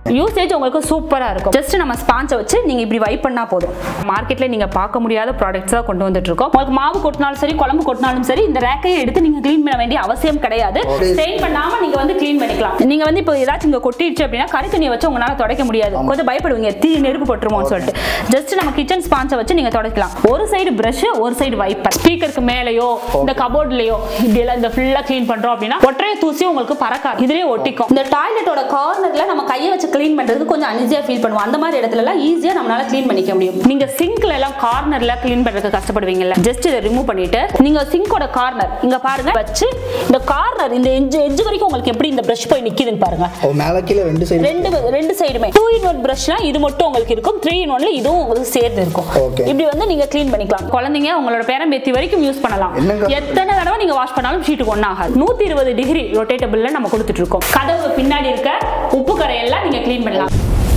Usage உங்களுக்கு சூப்பரா இருக்கும் ஜஸ்ட் நம்ம ஸ்பாஞ்சை வச்சு நீங்க இப்படி வைப் பண்ணா போதும் மார்க்கெட்ல நீங்க பார்க்க முடியாத ப்ராடக்ட்ஸ் தான் கொண்டு வந்துட்டு இருக்கோம் உங்களுக்கு மாவு கொட்டினாலும் சரி குழம்பு கொட்டினாலும் சரி இந்த ரேக்கையை எடுத்து நீங்க க்ளீன் பண்ண வேண்டிய அவசியம் கிடையாது ஸ்டெயின் பண்ணாம நீங்க வந்து க்ளீன் பண்ணிக்கலாம் நீங்க வந்து இப்போ ஏதாச்சும் இங்க கொட்டிடுச்சு அப்படின்னா கறி துணியை வச்சு உங்களால துடைக்க முடியாது கொஞ்சம் பயப்படுவீங்க தீ நெருப்பு போட்டுருமோன்னு சொல்லிட்டு ஜஸ்ட் நம்ம கிச்சன் ஸ்பாஞ்சை வச்சு நீங்க துடைக்கலாம் ஒரு சைடு பிரஷ் ஒரு சைடு வைப்பர் ஸ்பீக்கருக்கு மேலேயோ இந்த கபோர்ட்லயோ இப்படி எல்லாம் இந்த ஃபுல்லா க்ளீன் பண்றோம் அப்படின்னா ஒற்றைய தூசி உங்களுக்கு பறக்காது இதுலயே ஒட்டிக்கும் இந்த டாய்லெட்டோட கார்னர்ல நம்ம கையை வச்சு க்ளீன் பண்றதுக்கு கொஞ்சம் அனிஜியா ஃபீல் பண்ணுவோம் அந்த மாதிரி இடத்துல எல்லாம் ஈஸியா நம்மளால க்ளீன் பண்ணிக்க முடியும் நீங்க சிங்க்ல எல்லாம் கார்னர்ல க்ளீன் பண்றதுக்கு கஷ்டப்படுவீங்கல்ல ஜஸ்ட் இதை ரிமூவ் பண்ணிட்டு நீங்க சிங்கோட கார்னர் இங்க பாருங்க வச்சு இந்த கார்னர் இந்த எட்ஜ் எட்ஜ் வரைக்கும் உங்களுக்கு எப்படி இந்த பிரஷ் போய் நிக்குதுன்னு பாருங்க ஓ மேலே கீழே ரெண்டு சைடு ரெண்டு ரெண்டு சைடுமே டூ இன் ஒன் பிரஷ்னா இது மட்டும் உங்களுக்கு இருக்கும் த்ரீ இன் ஒன்ல இதுவும் உங்களுக்கு சேர்ந்து இருக்கும் Okay. இப்படி வந்து நீங்க க்ளீன் பண்ணிக்கலாம் குழந்தைங்க உங்களோட பேரம்பேத்தி வரைக்கும் யூஸ் பண்ணலாம் என்னங்க? எத்தனை தடவை நீங்க வாஷ் பண்ணாலும் ஷீட்டுக்கு ஒன்றும் ஆகாது நூத்தி இருபது டிகிரி ரொட்டேட்டபிள்ல நம்ம கொடுத்துட்டு இருக்கோம் கதவு பின்னாடி இருக்க உப்பு கரையெல்லாம் நீங்க க்ளீன் பண்ணலாம்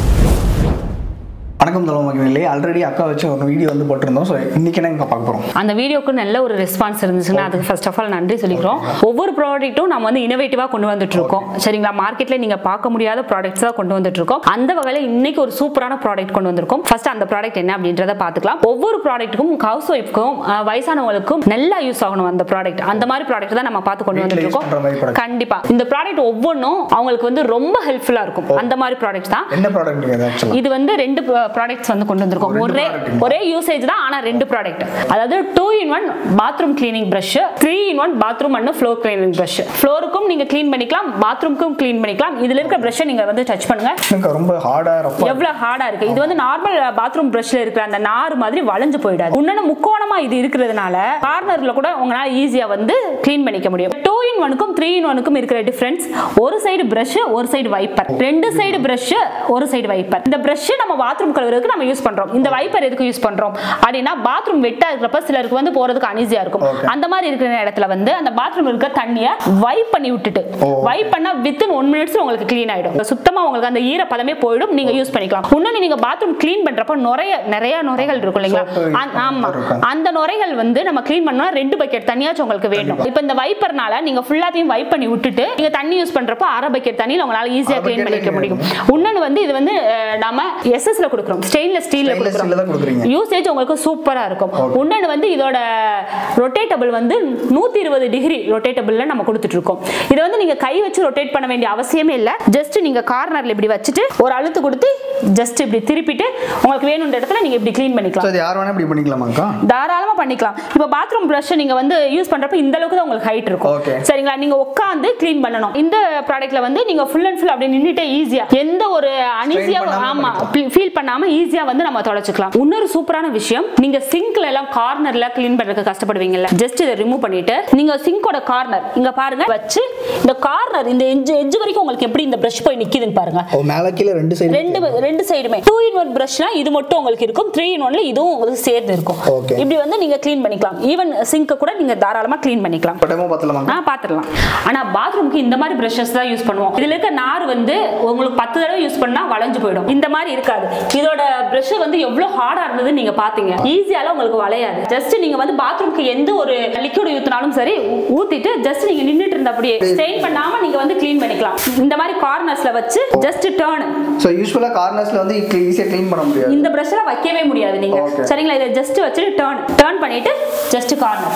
வணக்கம் தலைமை மகிழ்நிலை ஆல்ரெடி அக்கா வச்சு ஒரு வீடியோ வந்து போட்டிருந்தோம் ஸோ இன்னைக்கு என்ன இங்கே பார்க்க போகிறோம் அந்த வீடியோக்கு நல்ல ஒரு ரெஸ்பான்ஸ் இருந்துச்சுன்னா அதுக்கு ஃபர்ஸ்ட் ஆஃப் ஆல் நன்றி சொல்லிக்கிறோம் ஒவ்வொரு ப்ராடக்ட்டும் நம்ம வந்து இனோவேட்டிவாக கொண்டு வந்துட்டு இருக்கோம் சரிங்களா மார்க்கெட்ல நீங்க பார்க்க முடியாத ப்ராடக்ட்ஸ் தான் கொண்டு வந்துட்டு இருக்கோம் அந்த வகையில் இன்னைக்கு ஒரு சூப்பரான ப்ராடக்ட் கொண்டு வந்திருக்கோம் ஃபர்ஸ்ட் அந்த ப்ராடக்ட் என்ன அப்படின்றத பார்த்துக்கலாம் ஒவ்வொரு ப்ராடக்ட்டுக்கும் ஹவுஸ் ஒய்ஃப்க்கும் வயசானவங்களுக்கும் நல்லா யூஸ் ஆகணும் அந்த ப்ராடக்ட் அந்த மாதிரி ப்ராடக்ட் தான் நம்ம பார்த்து கொண்டு வீட்ல வந்துட்டு use பண்ற மாதிரி இருக்கோம் product. கண்டிப்பா இந்த ப்ராடக்ட் ஒவ்வொன்றும் அவங்களுக்கு வந்து ரொம்ப ஹெல்ப்ஃபுல்லா இருக்கும் அந்த மாதிரி ப்ராடக்ட்ஸ் தான் என்ன ப்ராடக்ட் இது ஆக்சுவலாக இது வந்து ரெண்டு ப்ராடக்ட்ஸ் வந்து கொண்டு வந்திருக்கோம் ரெண்டு ஒரே product. ஒரே யூசேஜ் தான் ஆனா ரெண்டு ப்ராடக்ட் அதாவது two in one bathroom cleaning brush three in one bathroom and floor cleaning brush ஃப்ளோருக்கும் நீங்க க்ளீன் பண்ணிக்கலாம் பாத்ரூம்க்கும் க்ளீன் பண்ணிக்கலாம் இதுல இருக்க பிரஷ்ஷை நீங்க வந்து டச் பண்ணுங்க எனக்கு ரொம்ப ஹார்டாக ரஃபாக எவ்வளவு ஹார்டா இருக்கு இது வந்து நார்மல் பாத்ரூம் பிரஷ்ல இருக்கிற அந்த நார் மாதிரி வளைஞ்சு போயிடாது இன்னொன்னு முக்கோணமா இது இருக்கிறதுனால கார்னர்ல கூட உங்களால ஈஸியா வந்து க்ளீன் பண்ணிக்க முடியும் டூ இன் ஒனுக்கும் த்ரீ இன் ஒனுக்கும் இருக்கிற டிஃபரன்ஸ் ஒரு சைடு பிரஷ் ஒரு சைடு வைப்பர் ரெண்டு சைடு பிரஷ் ஒரு சைடு வைப்பர் இந்த பிரஷ் நம்ம பாத்ரூம் கழுவுறதுக்கு நம்ம யூஸ் பண்றோம் இந்த வைப்பர் எதுக்கு யூஸ் பண்றோம் அப்படின்னா பாத்ரூம் வெட்டா இருக்கிறப்ப சிலருக்கு வந்து போறதுக்கு அனீசியா இருக்கும் Okay. அந்த மாதிரி இருக்கிற இடத்துல வந்து அந்த பாத்ரூம் இருக்க தண்ணியை வைப் பண்ணி விட்டுட்டு ஓ. வைப் பண்ணா வித்தின் ஒன் மினிட்ஸ் உங்களுக்கு க்ளீன் ஆயிடும் சுத்தமா உங்களுக்கு அந்த ஈரப்பதமே போயிடும் நீங்க யூஸ் பண்ணிக்கலாம் இன்னொன்னு நீங்க பாத்ரூம் க்ளீன் பண்றப்ப நுரைய நிறைய நுரைகள் இருக்கும் இல்லைங்களா Soap அந்த- ஆமா இருக்கும். அந்த நுரைகள் வந்து நம்ம க்ளீன் பண்ணா ரெண்டு பக்கெட் தண்ணியாச்சும் உங்களுக்கு வேணும் இப்போ இந்த வைப்பர்னால நீங்க ஃபுல்லாத்தையும் வைப் பண்ணி விட்டுட்டு நீங்க தண்ணி யூஸ் பண்றப்போ அரை பக்கெட் தண்ணியில் உங்களால ஈஸியா அரை க்ளீன் bucket பண்ணிக்க ல முடியும் இன்னொன்னு வந்து இது வந்து அஹ், நாம எஸ்எஸ்ல கொடுக்குறோம் ஸ்டெயின்லெஸ் ஸ்டீல்ல Stainless steel ல தான் கொடுக்குறீங்க. கொடுக்குறோம் யூசேஜ் உங்களுக்கு சூப்பரா இருக்கும் Okay. இன்னொன்னு வந்து இதோட ரொட்டேட்டபிள் வந்து நூத்தி இருபது டிகிரி ரொட்டேட்டபிள்ல நம்ம கொடுத்துட்டு இருக்கோம் இதை வந்து நீங்க கை வச்சு ரொட்டேட் பண்ண வேண்டிய அவசியமே இல்ல ஜஸ்ட் நீங்க கார்னர்ல இப்படி வச்சுட்டு ஒரு அழுத்து கொடுத்து ஜஸ்ட் இப்படி திருப்பிட்டு உங்களுக்கு வேணுன்ற இடத்துல நீங்க இப்படி க்ளீன் பண்ணிக்கலாம் ஸோ இது யார் வேணால் இப்படி பண்ணிக்கலாமாக்கா தாராளமா பண்ணிக்கலாம் இப்போ பாத்ரூம் ப்ரஷ் நீங்க வந்து யூஸ் பண்றப்ப இந்த அளவுக்கு தான் உங்களுக்கு ஹைட் இருக்கும் Okay. சரிங்களா நீங்க உட்காந்து க்ளீன் பண்ணணும் இந்த ப்ராடக்ட்ல வந்து நீங்க ஃபுல் அண்ட் ஃபுல் அப்படி நின்னுட்டே ஈஸியா எந்த ஒரு அனீசியா பண்ணாம ஆமா ஃபீல் பண்ணாம ஈஸியா வந்து நம்ம தொலைச்சுக்கலாம் இன்னொரு சூப்பரான விஷயம் நீங்க சிங்க்ல எல்லாம் கார்னர்ல க்ளீன் பண்றதுக்கு கஷ்டப்படுவீங்கல்ல ஜஸ்ட் இதை ரிமூவ் பண்ணிட்டு நீங்க சிங்கோட கார்னர் இங்க பாருங்க வச்சு இந்த கார்னர் இந்த எட்ஜ் எட்ஜ் வரைக்கும் உங்களுக்கு எப்படி இந்த பிரஷ் போய் நிக்குதுன்னு பாருங்க ஓ மேலே கீழே ரெண்டு சைடு ரெண்டு ரெண்டு சைடுமே டூ இன் ஒன் பிரஷ்னா இது மட்டும் உங்களுக்கு இருக்கும் த்ரீ இன் ஒன்ல இதுவும் உங்களுக்கு சேர்ந்து இருக்கும் Okay. இப்படி வந்து நீங்க க்ளீன் பண்ணிக்கலாம் ஈவன் சிங்க் கூட நீங்க தாராளமா க்ளீன் பண்ணிக்கலாம் பட்டமாக பார்த்துலாமாக்கா ஆ பாத்துடலாம் ஆனா பாத்ரூம்க்கு இந்த மாதிரி பிரஷஸ் தான் யூஸ் பண்ணுவோம் இதுல இருக்க நார் வந்து உங்களுக்கு பத்து தடவை யூஸ் பண்ணா வளைஞ்சு போயிடும் இந்த மாதிரி இருக்காது இதோட பிரஷ் வந்து எவ்வளவு ஹார்டா இருந்ததுன்னு நீங்க பாத்தீங்க ஈஸியால உங்களுக்கு வளையாது ஜஸ்ட் நீங்க வந்து பாத்ரூம்க்கு எந்த ஒரு லிக்விட் ஊத்தினாலும் சரி ஊ- ஊத்திட்டு ஜஸ்ட் நீங்க நின்னுட்டு இருந்த அப்படியே ஸ்டெயின் பண்ணாம நீங்க வந்து க்ளீன் பண்ணிக்கலாம் இந்த மாதிரி கார்னர்ஸ்ல வச்சு ஜஸ்ட் டேர்ன் ஸோ யூஸ்வலாக கார்னர்ஸில் வந்து ஈஸியாக க்ளீன் பண்ண முடியாது இந்த பிரஷ்ல வைக்கவே முடியாது நீங்க Okay. சரிங்களா இதை ஜஸ்ட் வச்சுட்டு டேர்ன் டேர்ன் பண்ணிட்டு ஜஸ்ட் கார்னர்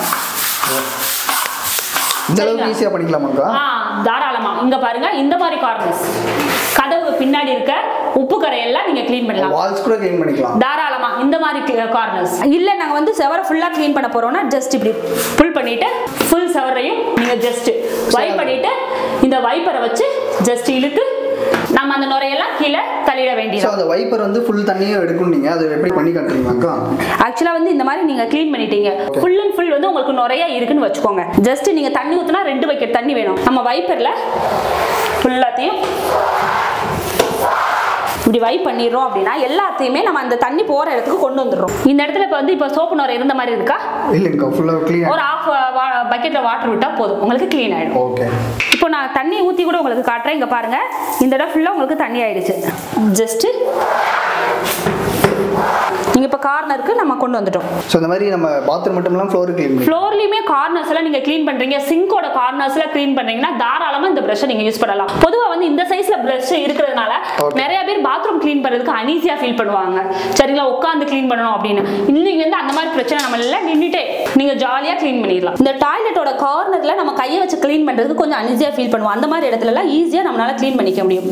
இந்த அளவுக்கு சரிங்களா? ஈஸியாக பண்ணிக்கலாமாக்கா ஆ தாராளமா இங்க பாருங்க இந்த மாதிரி கார்னர்ஸ் கதவு பின்னாடி இருக்க உப்பு கரையெல்லாம் நீங்க க்ளீன் பண்ணலாம் வால்ஸ் கூட க்ளீன் பண்ணிக்கலாம் தாராளமா இந்த மாதிரி கார்னர்ஸ் இல்ல நாங்க வந்து செவரை ஃபுல்லா க்ளீன் பண்ண போறோம்னா ஜஸ்ட் இப்படி புல் பண்ணிட்டு ஃபுல் செவரையும் நீங்க ஜஸ்ட் வைப் பண்ணிட்டு இந்த வைப்பரை வச்சு ஜஸ்ட் இழுத்து நம்ம அந்த நுரையெல்லாம் கீழே தள்ளிட ஸோ வேண்டியது அந்த வைப்பர் வந்து ஃபுல் தண்ணியும் எடுக்கும் நீங்கள் அதை எப்படி பண்ணி காட்டுறீங்களாக்கா ஆக்சுவலா வந்து இந்த மாதிரி நீங்க க்ளீன் பண்ணிட்டீங்க ஃபுல் அண்ட் ஃபுல் வந்து உங்களுக்கு நிறைய இருக்குன்னு வச்சுக்கோங்க ஜஸ்ட் நீங்க தண்ணி ஊத்துனா ரெண்டு பக்கெட் தண்ணி வேணும் நம்ம வைப்பர்ல ஃபுல்லாத்தையும் இப்படி வைப் பண்ணிடுறோம் அப்படின்னா எல்லாத்தையுமே நம்ம அந்த தண்ணி போற இடத்துக்கு கொண்டு வந்துடுறோம் இந்த இடத்துல இப்போ வந்து இப்போ சோப்பு நுரை இருந்த மாதிரி இருக்கா இல்லைங்கக்கா ஃபுல்லாக க்ளீன் ஒரு ஆஃப் பக்கெட்ல வாட்டர் விட்டா போதும் உங்களுக்கு க்ளீன் ஆயிடும் ஓகே இப்போ நான் தண்ணி ஊற்றி கூட உங்களுக்கு காட்டுறேன் இங்க பாருங்க இந்த இடம் ஃபுல்லாக உங்களுக்கு தண்ணி ஆயிடுச்சு ஜஸ்ட் நீங்க இப்ப கார்னருக்கு நம்ம கொண்டு வந்துட்டோம் ஸோ இந்த மாதிரி நம்ம பாத்ரூம் மட்டும் இல்லாமல் ஃப்ளோர் க்ளீன் பண்ணி ஃப்ளோர்லயுமே கார்னர்ஸ் எல்லாம் நீங்க க்ளீன் பண்றீங்க சிங்கோட கார்னர்ஸ்ல க்ளீன் பண்றீங்கன்னா தாராளமா இந்த பிரஷ் நீங்க யூஸ் பண்ணலாம் பொதுவா வந்து இந்த சைஸ்ல பிரஷ் இருக்கிறதுனால Okay. நிறைய பேர் பாத்ரூம் க்ளீன் பண்றதுக்கு அனீசியா ஃபீல் பண்ணுவாங்க சரிங்களா உட்காந்து க்ளீன் பண்ணணும் அப்படின்னு இன்னைக்கு வந்து அந்த மாதிரி பிரச்சனை நம்ம இல்ல நின்னுட்டே நீங்க ஜாலியா க்ளீன் பண்ணிடலாம் இந்த டாய்லெட்டோட கார்னர்ல நம்ம கையை வச்சு க்ளீன் பண்றதுக்கு கொஞ்சம் அனீசியா ஃபீல் பண்ணுவோம் அந்த மாதிரி இடத்துல எல்லாம் ஈஸியா நம்மளால க்ளீன் பண்ணிக்க முடியும்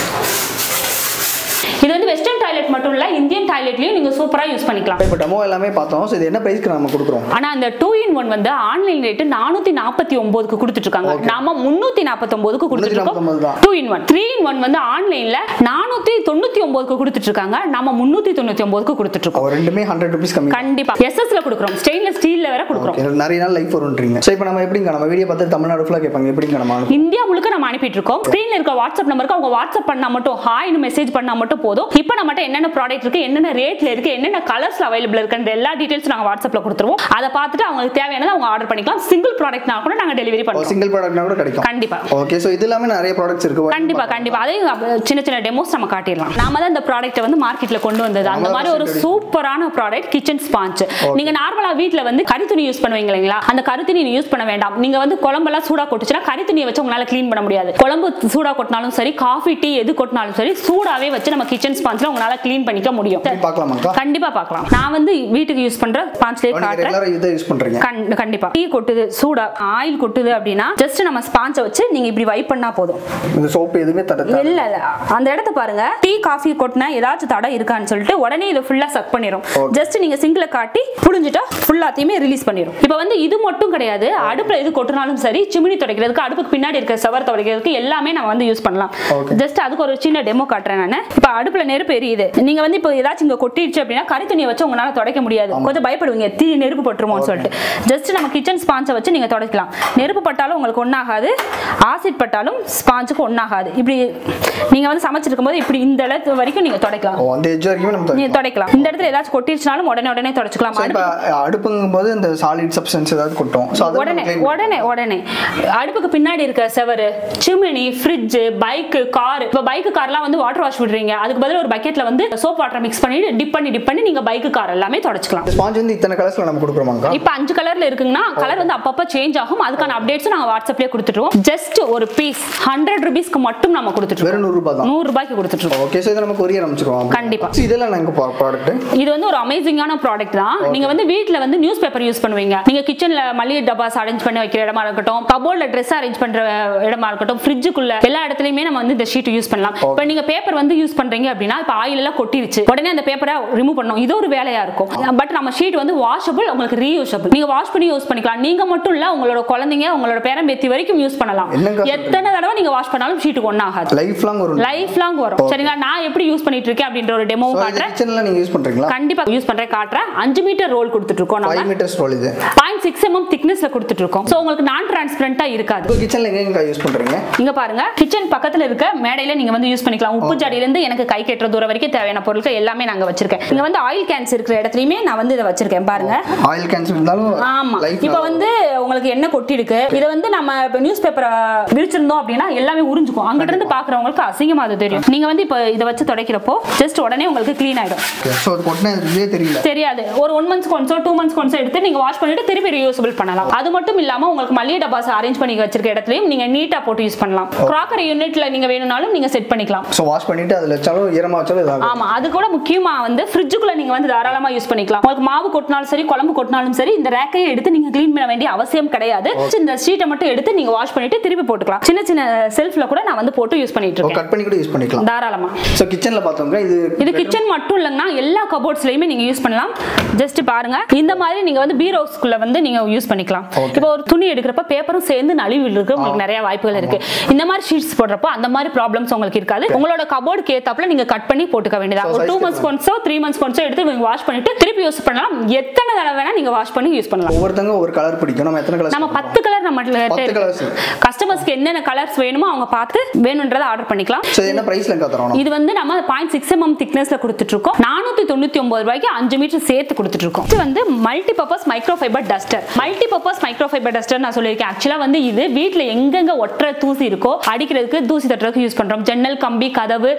இது வந்து வெஸ்டர்ன் டாய்லெட் மட்டும் இல்ல இந்தியன் டாய்லெட்லயும் நீங்க சூப்பரா யூஸ் பண்ணிக்கலாம் இப்போ டெமோ எல்லாமே பார்த்தோம் ஸோ இது என்ன ப்ரைஸ்க்கு நம்ம கொடுக்குறோம் ஆனா அந்த டூ இன் ஒன் வந்து ஆன்லைன் ரேட்டு நானூத்தி நாற்பத்தி ஒன்பதுக்கு கொடுத்துட்டு இருக்காங்க Okay. நாம முன்னூத்தி நாற்பத்தி ஒன்பதுக்கு கொடுத்துட்டு இருக்கோம் 349 தான். Two in one three in one வந்து ஆன்லைன்ல நானூத்தி தொண்ணூத்தி ஒன்பதுக்கு கொடுத்துட்டு இருக்காங்க நம்ம முன்னூத்தி தொண்ணூத்தி ஒன்பதுக்கு கொடுத்துட்டு இருக்கோம் ஒரு ரெண்டுமே ஹண்ட்ரட் ருபீஸ் கம்மி கண்டிப்பா எஸ்எஸ்ல கொடுக்குறோம் ஸ்டெயின்லெஸ் ஸ்டீல்ல வேற கொடுக்குறோம் Okay, நிறைய நாள் லைஃப் வரும்ன்றீங்க ஸோ இப்போ நம்ம எப்படிங்க நம்ம வீடியோ பார்த்து தமிழ்நாடு ஃபுல்லாக கேட்பாங்க எப்படிங்க நம்ம அனுப்புவோம்? இந்தியா முழுக்க நம்ம அனுப்பிட்டு இருக்கோம் ஸ்கிரீன்ல இருக்க வாட்ஸ்அப் நம்பருக்கு அவங்க வாட்ஸ்அப் பண்ணா மட்டும் ஹாய்னு மெசேஜ் பண்ணா மட்டும் போதும் இப்போ நம்மகிட்ட என்னென்ன ப்ராடக்ட் இருக்கு என்னென்ன ரேட்ல இருக்கு என்னென்ன கலர்ஸ்ல அவைலபிள் இருக்குன்ற எல்லா டீடைல்ஸ் நாங்க வாட்ஸ்அப்ல கொடுத்துருவோம் அதை பார்த்துட்டு அவங்களுக்கு தேவையானதை அவங்க ஆர்டர் பண்ணிக்கலாம் சிங்கிள் ப்ராடக்ட்னா கூட நாங்க டெலிவரி பண்ணுவோம் சிங்கிள் ப்ராடக்ட்னா கூட கிடைக்கும் கண்டிப்பா ஓகே ஸோ இது இல்லாமல் நிறைய ப்ராடக்ட்ஸ் இருக்கு கண்டிப்பா கண்டிப்பா அதையும் அப்ப சின்ன சின்ன டெமோஸ் நம்ம காட்டிடலாம் நாம தான் இந்த ப்ராடக்ட்டை வந்து மார்க்கெட்ல கொண்டு வந்தது அந்த நாம மாதிரி ஒரு தான் சூப்பரான ப்ராடக்ட் கிச்சன் ஸ்பாஞ்ச் நீங்க நார்மலா வீட்ல வந்து கரித்துணி யூஸ் பண்ணுவீங்க இல்லைங்களா அந்த கரித்துணி யூஸ் பண்ண வேண்டாம் நீங்க வந்து குழம்பெல்லாம் சூடா கொட்டுச்சுன்னா கரித்துணியை வச்சு உங்களால க்ளீன் பண்ண முடியாது குழம்பு சூடா கொட்டினாலும் சரி காஃபி டீ எது கொட்டினாலும் சரி சூடாவே வச்சு நம்ம கிச்சன் ஸ்பாஞ்ச்ல உங்களால க்ளீன் பண்ணிக்க முடியும் பார்க்கலாமாக்கா கண்டிப்பா பார்க்கலாம் நான் வந்து வீட்டுக்கு யூஸ் பண்ற ஸ்பாஞ்ச்லயே நீங்கள் காட்டுறேன் ரெகுலராக இதை யூஸ் பண்ணுறீங்க கண்- கண்டிப்பா டீ கொட்டுது சூடா ஆயில் கொட்டுது அப்படின்னா ஜஸ்ட் நம்ம ஸ்பாஞ்சை வச்சு நீங்க இப்படி வைப் பண்ணா போதும் இந்த சோப்பு எதுவுமே தட இல்ல இல்ல அந்த இடத்த பாருங்க டீ காஃபி கொட்டினா ஏதாச்சும் தடம் இருக்கான்னு சொல்லிட்டு உடனே இதை ஃபுல்லா சக் பண்ணிரும் ஜஸ்ட் நீங்க சிங்க்ல காட்டி புழிஞ்சிட்டா ஃபுல்லாத்தையுமே ரிலீஸ் பண்ணிரும் இப்போ வந்து இது மட்டும் கிடையாது அடுப்புல எது கொட்டினாலும் சரி சிமினி துடைக்கிறதுக்கு அடுப்புக்கு பின்னாடி இருக்க சவர் துடைக்கிறதுக்கு எல்லாமே நம்ம வந்து யூஸ் பண்ணலாம் Okay. ஜஸ்ட் அதுக்கு ஒரு சின்ன டெமோ காட்டுறேன் நான் இப்போ அடுப்புல நெருப்பு எரியுது நீங்க வந்து இப்போ ஏதாச்சும் இங்க கொட்டிடுச்சு அப்படின்னா கறி துணியை வச்சு உங்களால துடைக்க முடியாது கொஞ்சம் பயப்படுவீங்க தீ நெருப்பு பட்டுருமோன்னு சொல்லிட்டு ஜஸ்ட் நம்ம கிச்சன் ஸ்பாஞ்சை வச்சு நீங்க துடைக்கலாம் நெருப்பு பட்டாலும் உங்களுக்கு ஒன்றாகாது ஆசிட் பட்டாலும் ஸ்பாஞ்சுக்கு ஒன்றாகாது இப்படி நீங்க வந்து சமைச்சிருக்கும் போது இப்படி இந்த இடத்து வரைக்கும் நீங்க துடைக்கலாம் ஓ அந்த எஜ் வரைக்குமே நம்ம நீங்க துடைக்கலாம் இந்த இடத்துல ஏதாச்சும் கொட்டிருச்சுனாலும் உடனே உடனே துடைச்சிக்கலாம் ஸோ இப்போ அடுப்புங்கும் போது இந்த சாலிட் சப்ஸ்டன்ஸ் ஏதாவது கொட்டும் ஸோ அதை உடனே உடனே உடனே அடுப்புக்கு பின்னாடி இருக்க செவரு சிமினி ஃப்ரிட்ஜ் பைக்கு கார் இப்போ பைக்கு கார்லாம் வந்து வாட்டர் வாஷ் விடுறீங்க அதுக்கு பதிலா ஒரு பக்கெட்ல வந்து சோப் வாட்டர் மிக்ஸ் பண்ணி டிப் பண்ணி டிப் பண்ணி நீங்க பைக்கு கார் எல்லாமே தொடச்சிக்கலாம் ஸ்பாஞ்ச் வந்து இத்தனை கலர்ஸில் நம்ம கொடுக்குறோமாக்கா இப்போ அஞ்சு கலர்ல இருக்குங்கன்னா கலர் வந்து அப்பப்போ சேஞ்ச் ஆகும் அதுக்கான அப்டேட்ஸும் நாங்க வாட்ஸ்அப்லயே கொடுத்துருவோம் ஜஸ்ட் ஒரு பீஸ் ஹண்ட்ரட் ருபீஸ்க்கு மட்டும் நம்ம கொடுத்துட்டு வெறும் நூறுரூபா தான் நூறு ரூபாய்க்கு கொடுத்துட்டு இருக்கோம். ஓகே ஸோ இதை நம்ம கொரியர் அனுப்பிச்சிருவோம் கண்டிப்பா. So இதெல்லாம் நாங்கள் ப்ராடக்ட் இது வந்து ஒரு அமேசிங்கான ப்ராடக்ட் தான் நீங்க வந்து வீட்ல வந்து நியூஸ் பேப்பர் யூஸ் பண்ணுவீங்க நீங்க கிச்சன்ல மளிகை டப்பாஸ் அரேஞ்ச் பண்ணி வைக்கிற இடமா இருக்கட்டும் கபோர்ட்ல ட்ரெஸ் அரேஞ்ச் பண்ற இடமா இருக்கட்டும் ஃப்ரிட்ஜுக்குள்ள எல்லா இடத்துலயுமே நம்ம வந்து இந்த ஷீட் யூஸ் பண்ணலாம் இப்போ நீங்க பேப்பர் வந்து யூஸ் பண்றீங்க அப்படின்னா இப்போ ஆயில் எல்லாம் கொட்டிருச்சு உடனே அந்த பேப்பரை ரிமூவ் பண்ணணும் இது ஒரு வேலையா இருக்கும் பட் நம்ம ஷீட் வந்து வாஷபிள் உங்களுக்கு ரீயூசபிள் நீங்க வாஷ் பண்ணி யூஸ் பண்ணிக்கலாம் நீங்க மட்டும் இல்ல உங்களோட குழந்தைங்க உங்களோட பேரம்பேத்தி வரைக்கும் யூஸ் பண்ணலாம் என்னங்க சொல்றீங்க? எத்தனை தடவை நீங்க வாஷ் பண்ணாலும் ஷீட்டுக்கு ஒன்றாகாது லைஃப் லாங் வரும் லைஃப் லாங் வரும் சரிங்களா நான் எப்படி யூஸ் பண்ணிட்டு இருக்கேன் அப்படின்ற ஒரு டெமோவும் ஸோ இது காட்டுறேன் கிச்சனில் நீங்கள் யூஸ் பண்ணுறீங்களா கண்டிப்பா யூஸ் பண்றேன் காட்டுறேன் அஞ்சு மீட்டர் ரோல் கொடுத்துட்டு இருக்கோம் நம்ம ஃபைவ் மீட்டர்ஸ் ரோல் இது பாயிண்ட் சிக்ஸ் எம்எம் திக்னஸ்ல கொடுத்துட்டு இருக்கோம் ஸோ உங்களுக்கு நான் டிரான்ஸ்பரண்டா இருக்காது இப்போ கிச்சனில் எங்கே யூஸ் பண்ணுறீங்க இங்க பாருங்க கிச்சன் பக்கத்துல இருக்க மேடையில நீங்க வந்து யூஸ் பண்ணிக்கலாம் உப்பு ஜாடியில இருந்து எனக்கு கை கெட்டுற தூரம் வரைக்கும் தேவையான பொருட்கள் எல்லாமே நாங்க வச்சிருக்கேன் இங்க வந்து ஆயில் கேன்ஸ் இருக்கிற இடத்துலயுமே நான் வந்து இதை வச்சிருக்கேன் பாருங்க ஆயில் கேன்சர் இருந்தாலும் ஆமா லைஃப் இப்போ வந்து உங்களுக்கு என்ன கொட்டி இருக்கு இதை வந்து நம்ம நியூஸ் பேப்பரை விரிச்சிருந்தோம் அப்படின்னா எல்லாமே உறிஞ்சுக்கும் அங்கிட்ட இருந்து பாக்குறவங்களுக்கு அசிங்கமா அது தெரியும் நீங்க வந்து இப்போ இதை வச்சு துடைக்கிறப்போ ஜஸ்ட் உடனே உங்களுக்கு க்ளீன் ஆயிடும் ஸோ அது கொட்டினா இதே தெரியல தெரியாது ஒரு ஒன் மந்த்ஸ் கொன்சோ டூ மந்த்ஸ் கொன்சோ எடுத்து நீங்க வாஷ் பண்ணிட்டு திருப்பி ரீயூசபிள் பண்ணலாம் அது மட்டும் இல்லாம உங்களுக்கு மளிகை டப்பாஸ் அரேஞ்ச் பண்ணி வச்சிருக்க இடத்துலயும் நீங்க நீட்டா போட்டு யூஸ் பண்ணலாம் கிராக்கரி யூனிட்ல நீங்க வேணும்னாலும் நீங்க செட் பண்ணிக்கலாம் ஸோ வாஷ் பண்ணிட்டு அதில் வச்சாலும் ஈரமாக வச்சாலும் இதாகும் ஆமா அது கூட முக்கியமா வந்து ஃப்ரிட்ஜுக்குள்ள நீங்க வந்து தாராளமா யூஸ் பண்ணிக்கலாம் உங்களுக்கு மாவு கொட்டினாலும் சரி குழம்பு கொட்டினாலும் சரி இந்த ரேக்கையை எடுத்து நீங்க க்ளீன் பண்ண வேண்டிய அவசியம் கிடையாது இந்த ஷீட்டை மட்டும் எடுத்து நீங்க வாஷ் பண்ணிட்டு திருப்பி போட்டுக்கலாம் சின்ன சின்ன செல்ஃப்ல கூட நான் வந்து போட்டு யூஸ் பண்ணிட்டு இருக்கேன் கட் பண்ணி கூட யூஸ் பண்ணிக்கலாம் தாராளமா ஸோ கிச்சனில் பார்த்தோம்னா இது இது கிச்சன் மட்டும் இல்லைங்கன்னா எல்லா கபோர்ட்ஸ்லயுமே நீங்க யூஸ் பண்ணலாம் ஜஸ்ட் பாருங்க இந்த மாதிரி நீங்க வந்து பீரோஸ்குள்ள வந்து நீங்க யூஸ் பண்ணிக்கலாம் இப்போ ஒரு துணி எடுக்கிறப்ப பேப்பரும் சேர்ந்து நழுவி இருக்கு உங்களுக்கு நிறைய வாய்ப்புகள் இருக்கு இந்த மாதிரி ஷீட்ஸ் போடுறப்போ அந்த மாதிரி ப்ராப்ளம்ஸ் உங்களுக்கு இருக்காது உங்களோட கபோர்டுக்கு ஏத்தாப்புல நீங்க கட் பண்ணி போட்டுக்க வேண்டியதா So, ஒரு size டூ மந்த்ஸ் கொன்ஸோ த்ரீ மந்த்ஸ் கொன்ஸோ எடுத்து நீங்க வாஷ் பண்ணிட்டு திருப்பி யூஸ் பண்ணலாம் எத்தனை தடவை வேணா நீங்க வாஷ் பண்ணி யூஸ் பண்ணலாம் ஒவ்வொருத்தங்க ஒவ்வொரு கலர் பிடிக்கும் நம்ம எத்தனை நம்ம கலர் பத்து கலர் நம்ம பத்து colours. கஸ்டமர்ஸ்க்கு என்னென்ன கலர்ஸ் வேணுமோ அவங்க பார்த்து வேணுன்றதை ஆர்டர் பண்ணிக்கலாம் ஸோ என்ன ப்ரைஸில் தரோம் இது வந்து நம்ம பாயிண்ட் சிக்ஸ் எம்எம் திக்னஸ்ல கொடுத்துட்டு இருக்கோம் நானூத்தி தொண்ணூத்தி ஒன்பது ரூபாய்க்கு அஞ்சு மீட்டர் சேர்த்து கொடுத்துட்டு இருக்கோம் இது வந்து multi purpose micro fibre duster multi purpose micro fibre duster நான் சொல்லியிருக்கேன் ஆக்சுவலா வந்து இது வீட்ல எங்கெங்க ஒற்ற தூசி இருக்கோ அடிக்கிறதுக்கு தூசி தட்டுறதுக்கு யூஸ் பண்றோம் ஜன்னல் கம்பி கதவு ஃப்ரிட்ஜ்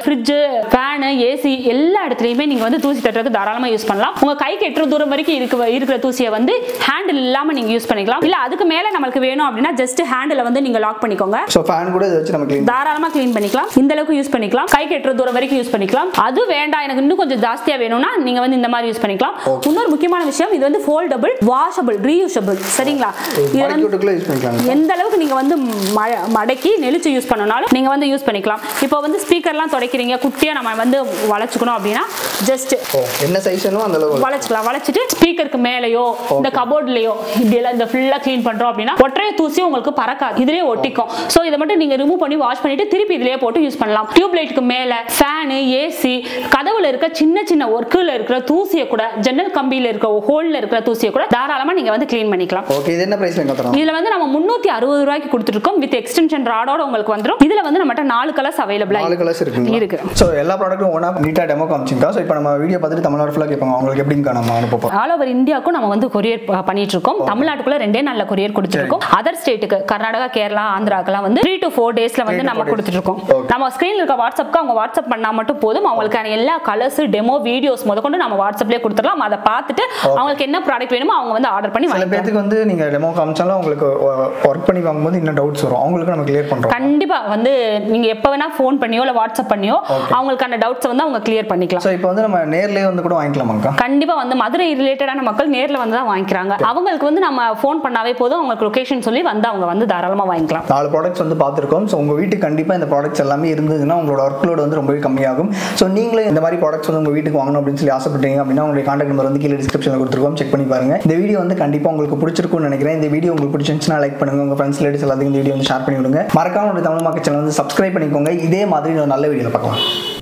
ஃபேனு ஏசி எல்லா இடத்துலையுமே நீங்க வந்து தூசி தட்டுறதுக்கு தாராளமா யூஸ் பண்ணலாம் உங்க கைக்கு எட்டுற தூரம் வரைக்கும் இருக்க இருக்கிற தூசியை வந்து ஹேண்டில் இல்லாம நீங்க யூஸ் பண்ணிக்கலாம் இல்ல அதுக்கு மேல நம்மளுக்கு வேணும் அப்படின்னா ஜஸ்ட் ஹேண்டில் வந்து நீங்க லாக் பண்ணிக்கோங்க ஸோ ஃபேன் கூட இதை வச்சு நம்ம க்ளீன் தாராளமா க்ளீன் பண்ணிக்கலாம் இந்த அளவுக்கு யூஸ் பண்ணிக்கலாம் கை கெட்டுற தூரம் வரைக்கும் யூஸ் பண்ணிக்கலாம் அது வேண்டாம் எனக்கு இன்னும் கொஞ்சம் ஜாஸ்தியா வேணும்னா நீங்க வந்து இந்த மாதிரி யூஸ் பண்ணிக்கலாம் இன்னொரு முக்கியமான விஷயம் இது வந்து ஃபோல்டபிள் வாஷபிள் ரீயூஷபிள் சரிங்களா இது வந்து மடிக்கட்டுக்குள்ளே யூஸ் பண்ணிக்கலாம் எந்த அளவுக்கு நீங்க வந்து ம- மடக்கி நெளிச்சு யூஸ் பண்ணனாலும் நீங்க வந்து யூஸ் பண்ணிக்கலாம் இப்போ வந்து ஸ்பீக்கர்லாம் துடைக்கிறீங்க குட்டியா நம்ம வந்து வளைச்சுக்கணும் அப்படின்னா ஜஸ்ட் ஓ என்ன சைஸ் வேணுமோ அந்த அளவு வளைச்சுக்கலாம் வளைச்சிட்டு ஸ்பீக்கருக்கு மேலேயோ இந்த கபோர்ட்லயோ இப்படி எல்லாம் இந்த ஃபுல்லா க்ளீன் பண்றோம் அப்படின்னா ஒற்றைய தூசி உங்களுக்கு பறக்காது இதுலயே ஒட்டிக்கும் சோ இதை மட்டும் நீங்க ரிமூவ் பண்ணி வாஷ் பண்ணிட்டு திருப்பி இதுலயே போட்டு யூஸ் பண்ணலாம் டியூப் லைட்டுக்கு மேல ஃபேனு ஏசி கதவுல இருக்க சின்ன சின்ன ஒர்க்குல இருக்கிற தூசியை கூட ஜன்னல் கம்பியில இருக்க ஹோல்ல இருக்கிற தூசியை கூட தாராளமா நீங்க வந்து க்ளீன் பண்ணிக்கலாம் ஓகே இது என்ன ப்ரைஸ் எங்க தரோம் இதுல வந்து நம்ம முன்னூத்தி அறுபது ரூபாய்க்கு கொடுத்துருக்கோம் வித் எக்ஸ்டென்ஷன் ராடோட உங்களுக்கு வந்துரும் இதுல வந்து நம்மகிட்ட நாலு கலர்ஸ் அவைலபிளா நாலு கலர்ஸ் இருக்குங்க இருக்கு ஸோ எல்லா ப்ராடக்ட்டும் ஒன்றா நீட்டாக டெமோ காமிச்சிங்க ஸோ இப்போ நம்ம வீடியோ பார்த்துட்டு தமிழ்நாடு ஃபுல்லாக கேட்பாங்க அவங்களுக்கு எப்படிங்க நம்ம அனுப்பப்போம் ஆல் ஓவர் இந்தியாவுக்கும் நம்ம வந்து கொரியர் பண்ணிட்டு இருக்கோம் தமிழ்நாட்டுக்குள்ள ரெண்டே நல்ல கொரியர் கொடுத்துருக்கோம் அதர் ஸ்டேட்டுக்கு கர்நாடகா கேரளா ஆந்திராக்கெல்லாம் வந்து த்ரீ டு ஃபோர் டேஸ்ல வந்து Three to நம்ம four days. கொடுத்துட்டு இருக்கோம் Okay. நம்ம ஸ்கிரீன்ல இருக்க வாட்ஸ்அப்க்கு அவங்க வாட்ஸ்அப் பண்ணா மட்டும் போதும் அவங்களுக்கான எல்லா கலர்ஸ் டெமோ வீடியோஸ் முதற்கொண்டு நம்ம வாட்ஸ்அப்லேயே கொடுத்துடலாம் அதை பார்த்துட்டு அவங்களுக்கு என்ன ப்ராடக்ட் வேணுமோ அவங்க வந்து ஆர்டர் பண்ணி சில வாங்கிக்கலாம் பேர்த்துக்கு வந்து நீங்கள் டெமோ காமிச்சாலும் உங்களுக்கு ஒர்க் பண்ணி வாங்கும்போது இன்னும் டவுட்ஸ் வரும் அவங்களுக்கு நம்ம கிளியர் பண்ணுறோம் கண்டிப்பா வந்து நீங்க எப்ப வேணா ஃபோன் பண்ணியோ இல்ல வாட்ஸ்அப் பண்ணியோ அவங்களுக்கான டவுட்ஸ் வந்து அவங்க கிளியர் பண்ணிக்கலாம் ஸோ இப்போ வந்து நம்ம நேர்லயே வந்து கூட வாங்கிக்கலாமாக்கா கண்டிப்பா வந்து மதுரை ரிலேட்டடான மக்கள் நேர்ல வந்து தான் வாங்கிக்கிறாங்க அவங்களுக்கு வந்து நம்ம ஃபோன் பண்ணாவே போதும் அவங்களுக்கு லொகேஷன் சொல்லி வந்து அவங்க வந்து தாராளமா வாங்கிக்கலாம் நாலு ப்ராடக்ட்ஸ் வந்து பார்த்துருக்கோம் ஸோ உங்கள் வீட்டுக்கு கண்டிப்பாக இந்த ப்ராடக்ட்ஸ் எல்லாமே இருந்ததுன்னா உங்களோட ஒர்க் லோட் வந்து ரொம்பவே கம்மியாகும் ஸோ நீங்களே இந்த மாதிரி ப்ராடக்ட்ஸ் வந்து உங்கள் வீட்டுக்கு வாங்கணும் அப்படின்னு சொல்லி ஆசைப்பட்டீங்க அப்படின்னா உங்களுடைய கான்டாக்ட் நம்பர் வந்து கீழே டிஸ்கிரிப்ஷனில் கொடுத்துருக்கோம் செக் பண்ணி பாருங்க இந்த வீடியோ வந்து கண்டிப்பாக உங்களுக்கு பிடிச்சிருக்கும்னு நினைக்கிறேன் இந்த வீடியோ உங்களுக்கு பிடிச்சிருந்துச்சுன்னா லைக் பண்ணுங்க உங்கள் ஃப்ரெண்ட்ஸ் லேடிஸ் எல்லாத்துக்கும் இந்த வீடியோ வந்து ஷேர் பண்ணி விடுங்க மறக்காம ஒரு தமிழ் மார்க்கெட் சேனல் வந்து சப்ஸ்கிரைப் பண்ணிக்கோங்க இதே மாதிரி ஒரு நல்ல வீடியோவில் பார்க்கலாம்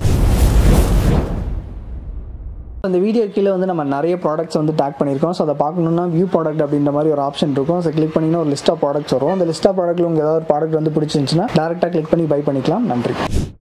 இந்த வீடியோ கீழே வந்து நம்ம நிறைய ப்ராடக்ட்ஸ் வந்து டேக் பண்ணியிருக்கோம் ஸோ அதை பார்க்கணுன்னா வியூ ப்ராடக்ட் அப்படின்ற மாதிரி ஒரு ஆப்ஷன் இருக்கும் ஸோ கிளிக் பண்ணிங்கன்னா ஒரு லிஸ்ட் ஆஃப் ப்ராடக்ட்ஸ் வரும் அந்த லிஸ்ட் ஆஃப் ப்ராடக்ட்ல உங்களுக்கு ஏதாவது ஒரு ப்ராடக்ட் வந்து பிடிச்சிருந்துச்சுன்னா டேரெக்டாக கிளிக் பண்ணி பை பண்ணிக்கலாம் நன்றி